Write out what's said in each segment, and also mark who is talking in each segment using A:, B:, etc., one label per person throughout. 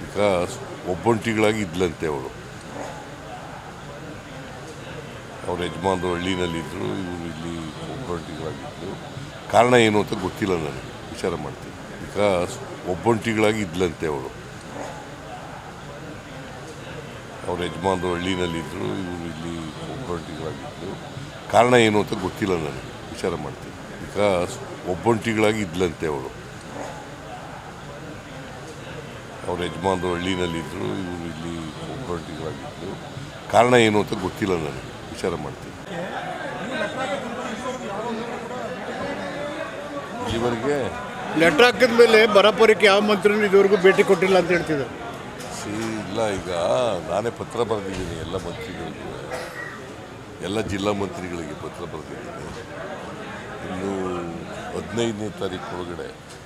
A: Because ಒಬ್ಬಂಟಿಗಳಾಗಿ ಇದ್ಲಂತೆ ಅವಳು ಅವ್ರ ಯಜಮಾನರು ಹಳ್ಳಿನಲ್ಲಿದ್ದರು ಇವರು ಇಲ್ಲಿ ಒಬ್ಬಂಟಿಗಳಾಗಿದ್ದರು ಕಾರಣ ಏನು ಅಂತ ಗೊತ್ತಿಲ್ಲ ನನಗೆ ವಿಚಾರ ಮಾಡ್ತೀನಿ ಬಿಕಾಸ್ ಒಬ್ಬಂಟಿಗಳಾಗಿ ಇದ್ಲಂತೆ ಅವಳು ಅವ್ರ ಯಜಮಾನರು ಹಳ್ಳಿನಲ್ಲಿದ್ದರು ಇವರು ಇಲ್ಲಿ ಒಬ್ಬಂಟಿಗಳಾಗಿದ್ದರು ಕಾರಣ ಏನು ಅಂತ ಗೊತ್ತಿಲ್ಲ ನನಗೆ ವಿಚಾರ ಮಾಡ್ತೀನಿ ಬಿಕಾಸ್ ಒಬ್ಬಂಟಿಗಳಾಗಿ ಇದ್ಲಂತೆ ಅವಳು ಅವ್ರ ಯಜಮಾನರು ಹಳ್ಳಿನಲ್ಲಿದ್ದರು ಇವರು ಇಲ್ಲಿ ಒಬ್ಬಂಟಿಗಳಾಗಿದ್ದರು ಕಾರಣ ಏನು ಅಂತ ಗೊತ್ತಿಲ್ಲ ನನಗೆ ವಿಚಾರ ಮಾಡ್ತೀನಿ ಇಲ್ಲಿವರೆಗೆ
B: ಲೆಟರ್ ಹಾಕಿದ ಮೇಲೆ ಬರಪುರಕ್ಕೆ ಯಾವ ಮಂತ್ರಿನೂ ಇದುವರೆಗೂ ಭೇಟಿ ಕೊಟ್ಟಿಲ್ಲ ಅಂತ ಹೇಳ್ತಿದ್ದಾರೆ
A: ಸಿ ಇಲ್ಲ ಈಗ ನಾನೇ ಪತ್ರ ಬರೆದಿದ್ದೀನಿ ಎಲ್ಲ ಮಂತ್ರಿಗಳಿಗೂ ಎಲ್ಲ ಜಿಲ್ಲಾ ಮಂತ್ರಿಗಳಿಗೆ ಪತ್ರ ಬರೆದಿದ್ದೀನಿ ಇನ್ನು ಹದಿನೈದನೇ ತಾರೀಕು ಒಳಗಡೆ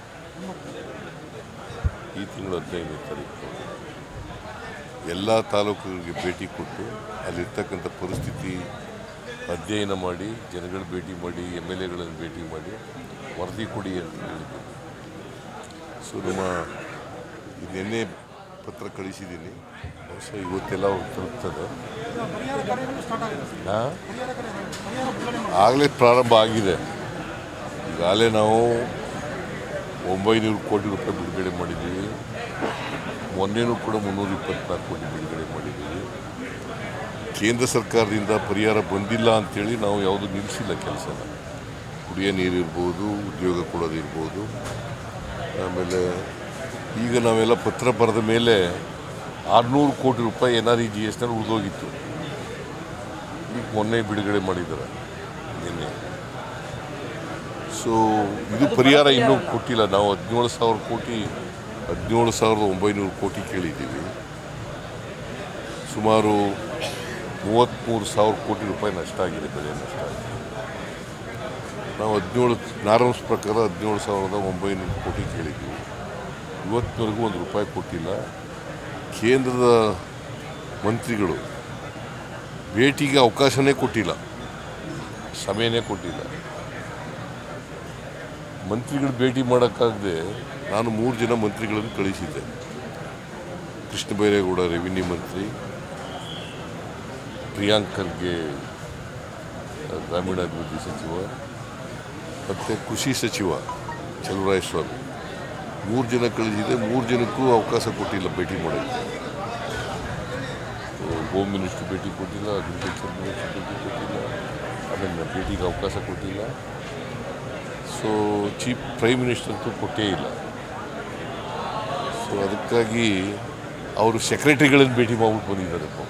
A: ಈ ತಿಂಗಳು ಹದಿನೈದನೇ ತಾರೀಕು ಎಲ್ಲ ತಾಲೂಕುಗಳಿಗೆ ಭೇಟಿ ಕೊಟ್ಟು ಅಲ್ಲಿರ್ತಕ್ಕಂಥ ಪರಿಸ್ಥಿತಿ ಅಧ್ಯಯನ ಮಾಡಿ ಜನಗಳ ಭೇಟಿ ಮಾಡಿ ಎಮ್ ಎಲ್ ಎಗಳನ್ನು ಭೇಟಿ ಮಾಡಿ ವರದಿ ಕೊಡಿ ಅಂತ ಹೇಳಿದ್ದೀನಿ ಸೊ ನಮ್ಮ ನಿನ್ನೆ ಪತ್ರ ಕಳಿಸಿದ್ದೀನಿ ಬಹುಶಃ ಇವತ್ತೆಲ್ಲ ಅವ್ರು ತಲುಪ್ತದೆ ಹಾಂ ಆಗಲೇ ಪ್ರಾರಂಭ ಆಗಿದೆ ಈಗಾಗಲೇ ನಾವು ಒಂಬೈನೂರು ಕೋಟಿ ರೂಪಾಯಿ ಬಿಡುಗಡೆ ಮಾಡಿದ್ದೀವಿ ಮೊನ್ನೆನೂ ಕೂಡ ಮುನ್ನೂರ ಇಪ್ಪತ್ನಾಲ್ಕು ಕೋಟಿ ಬಿಡುಗಡೆ ಮಾಡಿದ್ದೀವಿ ಕೇಂದ್ರ ಸರ್ಕಾರದಿಂದ ಪರಿಹಾರ ಬಂದಿಲ್ಲ ಅಂಥೇಳಿ ನಾವು ಯಾವುದು ನಿಲ್ಲಿಸಿಲ್ಲ ಕೆಲಸನ ಕುಡಿಯೋ ನೀರಿರ್ಬೋದು ಉದ್ಯೋಗ ಕೊಡೋದಿರ್ಬೋದು ಆಮೇಲೆ ಈಗ ನಾವೆಲ್ಲ ಪತ್ರ ಬರೆದ ಮೇಲೆ ಆರುನೂರು ಕೋಟಿ ರೂಪಾಯಿ ಎನ್ ಆರ್ ಇ ಜಿ ಎಸ್ನಲ್ಲಿ ಉಳಿದೋಗಿತ್ತು ಈಗ ಮೊನ್ನೆ ಬಿಡುಗಡೆ ಮಾಡಿದ್ದಾರೆ ನಿನ್ನೆ ಸೊ ಇದು ಪರಿಹಾರ ಇನ್ನೂ ಕೊಟ್ಟಿಲ್ಲ ನಾವು ಹದಿನೇಳು ಸಾವಿರ ಕೋಟಿ ಹದಿನೇಳು ಸಾವಿರದ ಒಂಬೈನೂರು ಕೋಟಿ ಕೇಳಿದ್ದೀವಿ ಸುಮಾರು ಮೂವತ್ತ್ಮೂರು ಸಾವಿರ ಕೋಟಿ ರೂಪಾಯಿ ನಷ್ಟ ಆಗಿದೆ ಬೆಳೆ ನಷ್ಟ ಆಗಿದೆ ನಾವು ಹದಿನೇಳು ನಾರ್ಮ್ಸ್ ಪ್ರಕಾರ ಹದಿನೇಳು ಸಾವಿರದ ಒಂಬೈನೂರು ಕೋಟಿ ಕೇಳಿದ್ದೀವಿ ಇವತ್ತಿನವರೆಗೂ ಒಂದು ರೂಪಾಯಿ ಕೊಟ್ಟಿಲ್ಲ ಕೇಂದ್ರದ ಮಂತ್ರಿಗಳು ಭೇಟಿಗೆ ಅವಕಾಶನೇ ಕೊಟ್ಟಿಲ್ಲ ಸಮಯನೇ ಕೊಟ್ಟಿಲ್ಲ ಮಂತ್ರಿಗಳು ಭೇಟಿ ಮಾಡೋಕ್ಕಾಗದೆ ನಾನು ಮೂರು ಜನ ಮಂತ್ರಿಗಳನ್ನು ಕಳಿಸಿದ್ದೆ ಕೃಷ್ಣ ಬೈರೇಗೌಡ ರೆವಿನ್ಯೂ ಮಂತ್ರಿ ಪ್ರಿಯಾಂಕ್ ಖರ್ಗೆ ಆ, ಗ್ರಾಮೀಣಾಭಿವೃದ್ಧಿ ಸಚಿವ ಮತ್ತು ಕೃಷಿ ಸಚಿವ ಚಲುವರಾಯಸ್ವಾಮಿ ಮೂರು ಜನ ಕಳಿಸಿದೆ ಮೂರು ಜನಕ್ಕೂ ಅವಕಾಶ ಕೊಟ್ಟಿಲ್ಲ ಭೇಟಿ ಮಾಡೋಕ್ಕೆ ಹೋಮ್ ಮಿನಿಸ್ಟ್ರ್ ಭೇಟಿ ಕೊಟ್ಟಿಲ್ಲ ಅಗ್ರಿಕಲ್ಚರ್ ಮಿನಿಸ್ಟ್ರ್ ಭೇಟಿ ಕೊಟ್ಟಿಲ್ಲ ಅದನ್ನು ಭೇಟಿಗೆ ಅವಕಾಶ ಕೊಟ್ಟಿಲ್ಲ ಸೊ ಚೀಫ್ ಪ್ರೈಮ್ ಮಿನಿಸ್ಟರ್ ಅಂತೂ ಕೊಟ್ಟೇ ಇಲ್ಲ ಸೊ ಅದಕ್ಕಾಗಿ ಅವರು ಸೆಕ್ರೆಟರಿಗಳನ್ನು ಭೇಟಿ ಮಾಡ್ಬಿಟ್ಟು ಬಂದಿದ್ದಾರೆ ಪಾಪ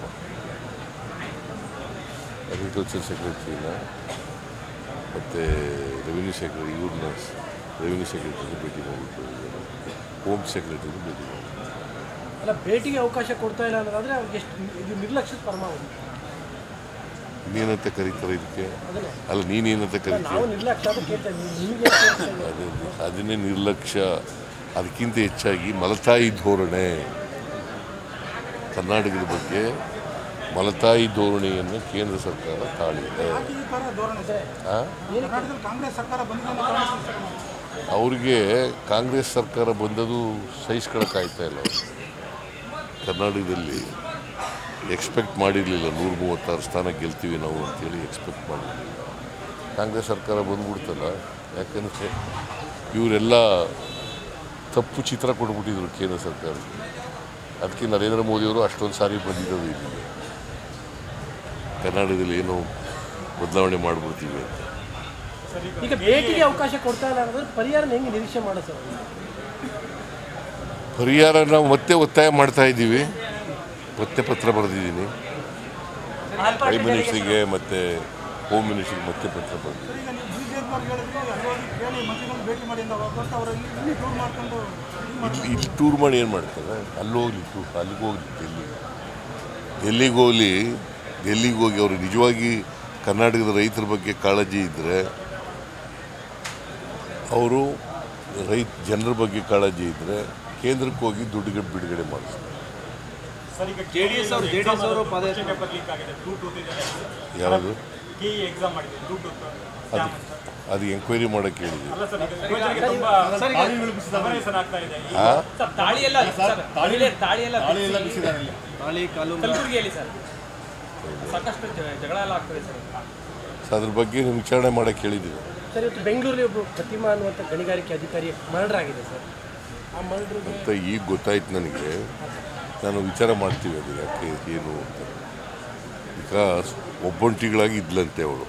A: ಅಗ್ರಿಕಲ್ಚರ್ ಸೆಕ್ರೆಟರಿನ ಮತ್ತು ರೆವಿನ್ಯೂ ಸೆಕ್ರೆಟರಿ ಇವ್ರನ್ನ ರೆವಿನ್ಯೂ ಸೆಕ್ರೆಟರಿನ ಭೇಟಿ ಮಾಡ್ಬಿಟ್ಟು ಬಂದಿದ್ದಾರೆ ಹೋಮ್ ಸೆಕ್ರೆಟರಿನ ಭೇಟಿ ಮಾಡಿ
C: ಅಲ್ಲ ಭೇಟಿಗೆ ಅವಕಾಶ ಕೊಡ್ತಾ ಇಲ್ಲ ಅನ್ನೋದಾದ್ರೆ ಅವ್ರಿಗೆ ಎಷ್ಟು ಇದು ನಿರ್ಲಕ್ಷ್ಯದ ಪರಮಾವಧಿ
A: ನೀನಂತ ಕರೀತಾರೆ ಇದಕ್ಕೆ
C: ಅದನ್ನೇ
A: ಅಲ್ಲ ನೀನೇನಂತ
C: ನಾವು
A: ಕರಿತೀಯ
C: ನಿರ್ಲಕ್ಷ್ಯ ಅಂತ ಕೇಳ್ತಾ ಇದ್ದೀವಿ ನಿಮಗೆ ಕೇಳ್ತಾ ಇಲ್ಲ.
A: ಅದೇ ಅದನ್ನೇ ನಿರ್ಲಕ್ಷ್ಯ ಅದಕ್ಕಿಂತ ಹೆಚ್ಚಾಗಿ ಮಲತಾಯಿ ಧೋರಣೆ ಕರ್ನಾಟಕದ ಬಗ್ಗೆ ಮಲತಾಯಿ ಧೋರಣೆಯನ್ನು ಕೇಂದ್ರ ಸರ್ಕಾರ ತಾಳಿದೆ
D: ಈ ಥರ ಧೋರಣೆ ಇದೆ
A: ಆ?
D: ಕರ್ನಾಟಕದಲ್ಲಿ ಕಾಂಗ್ರೆಸ್ ಸರ್ಕಾರ ಬಂದಿದೆ ಅಂತ ಕಾಣಿಸ್ತಿದೆ ಸರ್ ನಮ್ಗೆ.
A: ಅವ್ರಿಗೆ ಕಾಂಗ್ರೆಸ್ ಸರ್ಕಾರ ಬಂದದು ಸಹಿಸ್ಕೊಳಕ್ಕಾಯ್ತಾ ಇಲ್ಲ ಅವ್ರು. ಕರ್ನಾಟಕದಲ್ಲಿ ಎಕ್ಸ್ಪೆಕ್ಟ್ ಮಾಡಿರಲಿಲ್ಲ ನೂರ ಮೂವತ್ತಾರು ಸ್ಥಾನ ಗೆಲ್ತೀವಿ ನಾವು ಅಂತೇಳಿ ಎಕ್ಸ್ಪೆಕ್ಟ್ ಮಾಡಿರಲಿಲ್ಲ ಕಾಂಗ್ರೆಸ್ ಸರ್ಕಾರ ಬಂದ್ಬಿಡ್ತಲ್ಲ ಯಾಕಂದರೆ ಇವರೆಲ್ಲ ತಪ್ಪು ಚಿತ್ರ ಕೊಟ್ಬಿಟ್ಟಿದ್ರು ಕೇಂದ್ರ ಸರ್ಕಾರಕ್ಕೆ ಅದಕ್ಕೆ ನರೇಂದ್ರ ಮೋದಿಯವರು ಅಷ್ಟೊಂದು ಸಾರಿ ಬಂದಿದ್ದವು ಇಲ್ಲಿಗೆ ಕರ್ನಾಟಕದಲ್ಲಿ ಏನು ಬದಲಾವಣೆ ಮಾಡಿಬಿಡ್ತೀವಿ ಅಂತ
C: ಈಗ ಭೇಟಿಗೆ ಅವಕಾಶ ಕೊಡ್ತಾ ಇಲ್ಲ ಅನ್ನೋದ್ರೆ ಪರಿಹಾರ ಹೆಂಗೆ ನಿರೀಕ್ಷೆ ಮಾಡೋದು ಸರ್
A: ಪರಿಹಾರ ನಾವು ಮತ್ತೆ ಒತ್ತಾಯ ಮಾಡ್ತಾ ಇದ್ದೀವಿ ಮತ್ತೆ ಪತ್ರ ಬರೆದಿದ್ದೀನಿ ಪ್ರೈಮ್ ಮಿನಿಸ್ಟ್ರಿಗೆ ಮತ್ತು ಹೋಮ್ ಮಿನಿಸ್ಟ್ರಿಗೆ ಮತ್ತೆ ಪತ್ರ ಬರೆದಿದ್ದೀನಿ
D: ಈಗ ನೀವು ಬಿಜೆಪಿ ಅವ್ರು ಹೇಳಿದ್ರು ಅಲ್ಲಿ ಹೋಗಿ ಕೇಳಿ ಮಂತ್ರಿಗಳನ್ನ ಭೇಟಿ ಮಾಡಿ ಅಂತ ಬಟ್ ಅವರು ಇಲ್ಲಿ ಟೂರ್ ಮಾಡ್ಕೊಂಡು ಇದು ಮಾಡಿ
A: ಇಲ್ಲಿ ಇಲ್ಲಿ ಟೂರ್ ಮಾಡಿ ಏನು ಮಾಡ್ತಾರೆ ಅಲ್ಲಿ ಹೋಗ್ಲಿ ಟೂರ್ ಅಲ್ಲಿಗೆ ಹೋಗ್ಲಿ ಡೆಲ್ಲಿ ಡೆಲ್ಲಿಗೆ ಹೋಗ್ಲಿ ಡೆಲ್ಲಿಗೆ ಹೋಗಿ ಅವರು ನಿಜವಾಗಿ ಕರ್ನಾಟಕದ ರೈತರ ಬಗ್ಗೆ ಕಾಳಜಿ ಇದ್ದರೆ ಅವರು ರೈತ ಜನರ ಬಗ್ಗೆ ಕಾಳಜಿ ಇದ್ದರೆ ಕೇಂದ್ರಕ್ಕೆ ಹೋಗಿ ದುಡ್ಡು ಬಿಡುಗಡೆ ಮಾಡಿಸ್ತಾರೆ
E: ಸರ್ ಈಗ ಜೆ ಡಿ ಎಸ್ ಅವರು ಜೆ ಡಿ ಎಸ್ ಅವರು ಪೇಪರ್ ಲೀಕ್ ಆಗಿದೆ ಬ್ಲೂಟೂತ್ ಇದೆ
A: ಯಾವುದು
E: ಕೆ ಎಕ್ಸಾಮ್ ಮಾಡಿದೆ ಬ್ಲೂಟೂತ್
A: ಅದು ಅದು ಎಂಕ್ವೈರಿ ಮಾಡೋಕ್ಕೆ ಹೇಳಿದ್ದೀವಿ ಆ?
F: ಸರ್ ತಾಳಿ ಎಲ್ಲ ಸರ್ ತಾಳಿ ತಾಳಿ ಎಲ್ಲ ಬಿಚ್ಚಿ
E: ತಾಳಿ ಕಾಲು
F: ಕಲಬುರಗಿಯಲ್ಲಿ ಸರ್ ಸಾಕಷ್ಟು ಜ- ಜಗಳ ಎಲ್ಲ ಆಗ್ತದೆ ಸರ್
A: ಸೊ ಅದ್ರ ಬಗ್ಗೆ ನೀವು ವಿಚಾರಣೆ ಮಾಡೋಕ್ಕೆ ಹೇಳಿದ್ದೀವಿ
C: ಸರ್ ಇವತ್ತು ಬೆಂಗಳೂರಲ್ಲಿ ಒಬ್ಬರು ಪ್ರತಿಮಾ ಅನ್ನುವಂಥ ಗಣಿಗಾರಿಕೆ ಅಧಿಕಾರಿ ಮರ್ಡರ್ ಆಗಿದೆ ಸರ್ ಆ ಮರ್ಡ್ರಿಗೆ
A: ಅಂತ ಈಗ ಗೊತ್ತಾಯ್ತು ನನಗೆ ನಾನು ವಿಚಾರ ಮಾಡ್ತೀವಿ ಅದು ಯಾಕೆ ಏನು ಅಂತ ಬಿಕಾಸ್ ಒಬ್ಬಂಟಿಗಳಾಗಿ ಇದ್ಲಂತೆ ಅವಳು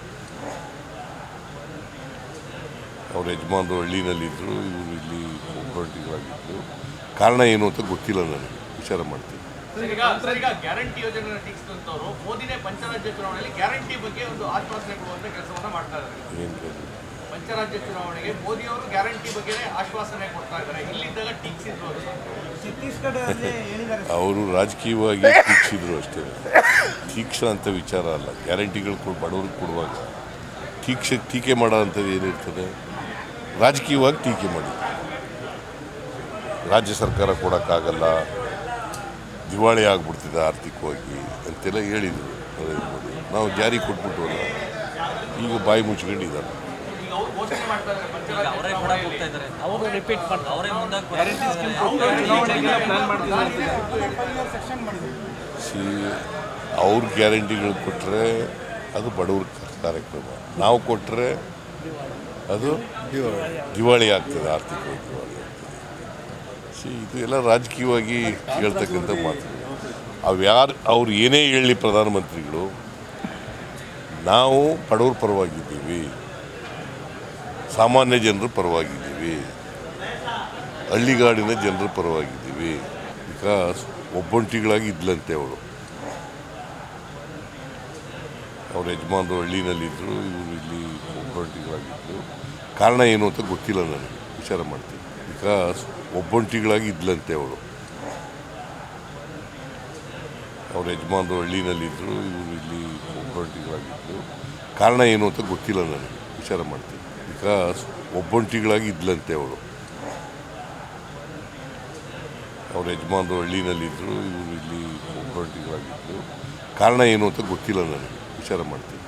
A: ಅವ್ರ ಯಜಮಾನರು ಹಳ್ಳಿನಲ್ಲಿದ್ದರು ಇವರು ಇಲ್ಲಿ ಒಬ್ಬಂಟಿಗಳಾಗಿದ್ದರು ಕಾರಣ ಏನು ಅಂತ ಗೊತ್ತಿಲ್ಲ ನನಗೆ ವಿಚಾರ ಮಾಡ್ತೀನಿ
G: ಈಗ ಸರ್ ಈಗ ಗ್ಯಾರಂಟಿ ಯೋಜನೆ ಟೀಕ್ಸಿದಂತವರು ಮೋದಿನೇ ಪಂಚರಾಜ್ಯ ಚುನಾವಣೆಯಲ್ಲಿ ಗ್ಯಾರಂಟಿ ಬಗ್ಗೆ ಒಂದು ಆಶ್ವಾಸನೆ ಕೊಡುವಂತ ಕೆಲಸವನ್ನ ಮಾಡ್ತಾ ಇದ್ದಾರೆ
A: ಏನು
G: ಪಂಚರಾಜ್ಯ ಚುನಾವಣೆಗೆ ಮೋದಿ ಅವರು ಗ್ಯಾರಂಟಿ ಬಗ್ಗೆ ಆಶ್ವಾಸನೆ ಕೊಡ್ತಾ ಇದ್ದಾರೆ ಇಲ್ಲಿದ್ದಾಗ ಟೀಕ್ಸಿದ್ರು ಅವರು
D: ಛತ್ತೀಸ್ಗಢದಲ್ಲಿ ಹೇಳಿದ್ದಾರೆ
A: ಅವರು ರಾಜಕೀಯವಾಗಿ ಟೀಕ್ಷಿದ್ರು ಅಷ್ಟೇ ಟೀಕ್ಷ ಅಂತ ವಿಚಾರ ಅಲ್ಲ ಗ್ಯಾರಂಟಿಗಳು ಕೊಡ್ ಬಡವ್ರಿಗೆ ಕೊಡುವಾಗ ಟೀಕ್ಷ ಟೀಕೆ ಮಾಡೋ ಅಂಥದ್ದು ಏನಿರ್ತದೆ ರಾಜಕೀಯವಾಗಿ ಟೀಕೆ ಮಾಡಿ ರಾಜ್ಯ ಸರ್ಕಾರ ಕೊಡೋಕ್ಕಾಗಲ್ಲ ದಿವಾಳಿ ಆಗ್ಬಿಡ್ತಿದೆ ಆರ್ಥಿಕವಾಗಿ ಅಂತೆಲ್ಲ ಹೇಳಿದರು ನರೇಂದ್ರ ಮೋದಿ ನಾವು ಜಾರಿ ಕೊಟ್ಬಿಟ್ಟವಲ್ಲ ಈಗ ಬಾಯಿ ಮುಚ್ಕೊಂಡಿದ್ದಾರೆ
G: ಈಗ ಅವ್ರು ಘೋಷಣೆ ಮಾಡ್ತಾ ಇದ್ದಾರೆ ಪಂಚರಾಜ್ಯ
F: ಅವರೇ ಕೂಡ ಹೋಗ್ತಾ ಇದ್ದಾರೆ
C: ಅವರು ರಿಪೀಟ್ ಮಾಡ್ತಾರೆ
F: ಅವರೇ ಮುಂದೆ
E: ಚುನಾವಣೆಗೆಲ್ಲ ಪ್ಲಾನ್ ಮಾಡ್ತಿದ್ದಾರೆ
D: ಸೆಕ್ಷನ್ ಮಾಡಿದ್ರು
A: ಸಿ ಅವ್ರ ಗ್ಯಾರಂಟಿಗಳು ಕೊಟ್ಟರೆ ಅದು ಬಡವ್ರ ಕಾರ್ಯಕ್ರಮ ನಾವು ಕೊಟ್ಟರೆ ಅದು ದಿವಾಳಿ ಆಗ್ತದೆ ಆರ್ಥಿಕವಾಗಿ ದಿವಾಳಿ ಆಗ್ತದೆ ಸಿ ಇದು ಎಲ್ಲ ರಾಜಕೀಯವಾಗಿ ಹೇಳ್ತಕ್ಕಂಥ ಮಾತುಗಳು ಅವು ಯಾರು ಅವ್ರು ಏನೇ ಹೇಳಲಿ ಪ್ರಧಾನಮಂತ್ರಿಗಳು ನಾವು ಬಡವ್ರ ಪರವಾಗಿದ್ದೀವಿ ಸಾಮಾನ್ಯ ಜನರ ಪರವಾಗಿದ್ದೀವಿ ಹಳ್ಳಿಗಾಡಿನ ಜನರ ಪರವಾಗಿದ್ದೀವಿ ಬಿಕಾಸ್ ಒಬ್ಬಂಟಿಗಳಾಗಿ ಇದ್ಲಂತೆ ಅವಳು ಅವ್ರ ಯಜಮಾನರು ಹಳ್ಳಿನಲ್ಲಿದ್ದರು ಇವರು ಇಲ್ಲಿ ಒಬ್ಬಂಟಿಗಳಾಗಿದ್ದರು ಕಾರಣ ಏನು ಅಂತ ಗೊತ್ತಿಲ್ಲ ನನಗೆ ವಿಚಾರ ಮಾಡ್ತೀನಿ ಬಿಕಾಸ್ ಒಬ್ಬಂಟಿಗಳಾಗಿ ಇದ್ಲಂತೆ ಅವಳು ಅವ್ರ ಯಜಮಾನರು ಹಳ್ಳಿನಲ್ಲಿದ್ದರು ಇವರು ಇಲ್ಲಿ ಒಬ್ಬಂಟಿಗಳಾಗಿದ್ದರು ಕಾರಣ ಏನು ಅಂತ ಗೊತ್ತಿಲ್ಲ ನನಗೆ ವಿಚಾರ ಮಾಡ್ತೀನಿ ಬಿಕಾಸ್ ಒಬ್ಬಂಟಿಗಳಾಗಿ ಇದ್ಲಂತೆ ಅವಳು ಅವ್ರ ಯಜಮಾನರು ಹಳ್ಳಿನಲ್ಲಿದ್ದರು ಇವರು ಇಲ್ಲಿ ಒಬ್ಬಂಟಿಗಳಾಗಿದ್ದರು ಕಾರಣ ಏನು ಅಂತ ಗೊತ್ತಿಲ್ಲ ನನಗೆ ವಿಚಾರ ಮಾಡ್ತೀನಿ